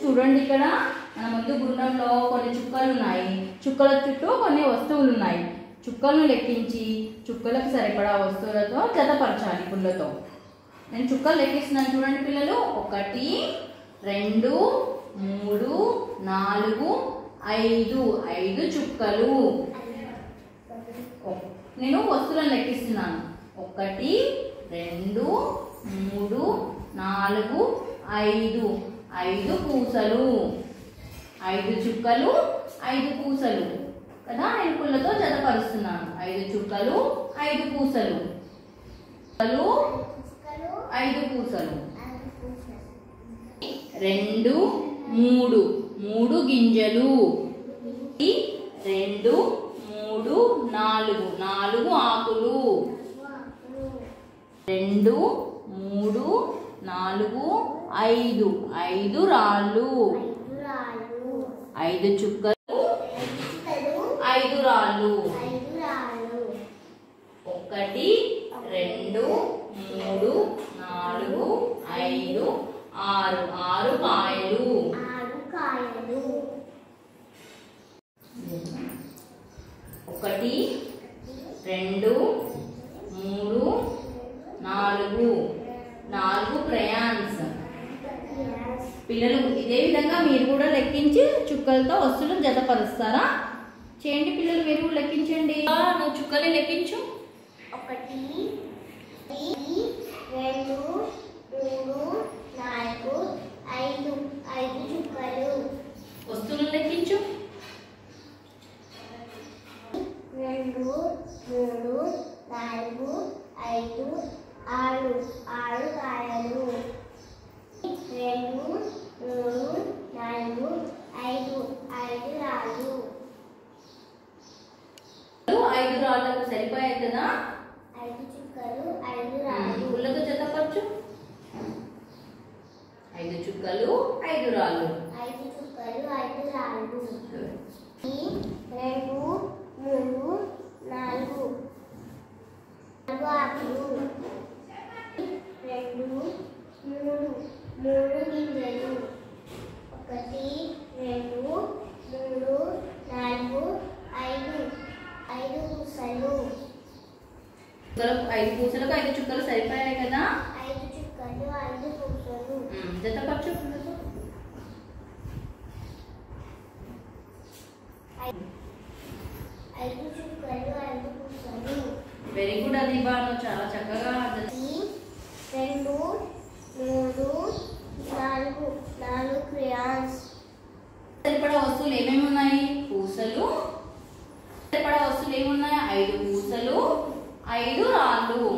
చూడండి ఇక్కడ మన ముందు గుండంలో కొన్ని చుక్కలు ఉన్నాయి చుక్కల చుట్టూ కొన్ని వస్తువులు ఉన్నాయి చుక్కలను లెక్కించి చుక్కలకు సరిపడా వస్తువులతో జతపరచాలి పుల్లతో నేను చుక్కలు లెక్కిస్తున్నాను చూడండి పిల్లలు ఒకటి రెండు మూడు నాలుగు ఐదు ఐదు చుక్కలు ఓ- నేను వస్తువులను లెక్కిస్తున్నాను ఒకటి రెండు మూడు నాలుగు ఐదు ఐదు పూసలు ఐదు చుక్కలు ఐదు పూసలు కదా నేను పుల్లతో జతపరుస్తున్నాను ఐదు చుక్కలు ఐదు పూసలు చుక్కలు ఐదు పూసలు రెండు మూడు మూడు గింజలు ఈ రెండు మూడు నాలుగు నాలుగు ఆకులు రెండు మూడు నాలుగు ఐదు ఐదు రాళ్ళు ఐదు చుక్కలు ఐదు రాళ్ళు ఒకటి రెండు మూడు నాలుగు ఐదు ఆరు ఆరు కాయలు ఒకటి రెండు మూడు నాలుగు నాలుగు క్రయాన్స్ పిల్లలు ఇదే విధంగా మీరు కూడా లెక్కించి చుక్కలతో వస్తువులు జతపరుస్తారా చేయండి పిల్లలు మీరు కూడా లెక్కించండి ఆ, నువ్వు చుక్కలు లెక్కించు ఒకటి రెండు మూడు నాలుగు ఐదు ఐదు చుక్కలు వస్తువులను లెక్కించు రెండు మూడు నాలుగు ఐదు ఆరు ఆరు కాయలు రెండు మూడు నాలుగు ఐదు ఐదు రాళ్ళు ఐదు రాళ్ళకు సరిపోయాయి కదా ఐదు చుక్కలు ఐదు రాళ్ళు పుల్లతో జతపరచు ఐదు చుక్కలు ఐదు రాళ్ళు ఐదు చుక్కలు ఐదు రాళ్ళు రెండు మూడు నాలుగు నాలుగు ఆకులు రెండు మూడు మూడు గింజలు ఒకటి రెండు మూడు నాలుగు ఐదు ఐదు పూసలు చుక్కలకు ఐదు పూసలకు ఐదు చుక్కలు సరిపోయాయి కదా ఐదు చుక్కలు ఐదు పూసలు ఉమ్, జతపరచు పుల్లతో ఐ- ఐదు చుక్కలు ఐదు పూసలు వెరీ గుడ్ అదీబా నువ్వు చాలా చక్కగా జత- ఒకటి, రెండు మూడు నాలుగు నాలుగు క్రియాన్స్ సరిపడా వస్తువులు ఏమేమి ఉన్నాయి పూసలు సరిపడా వస్తువులు ఏమున్నాయి ఐదు పూసలు ఐదు రాళ్ళు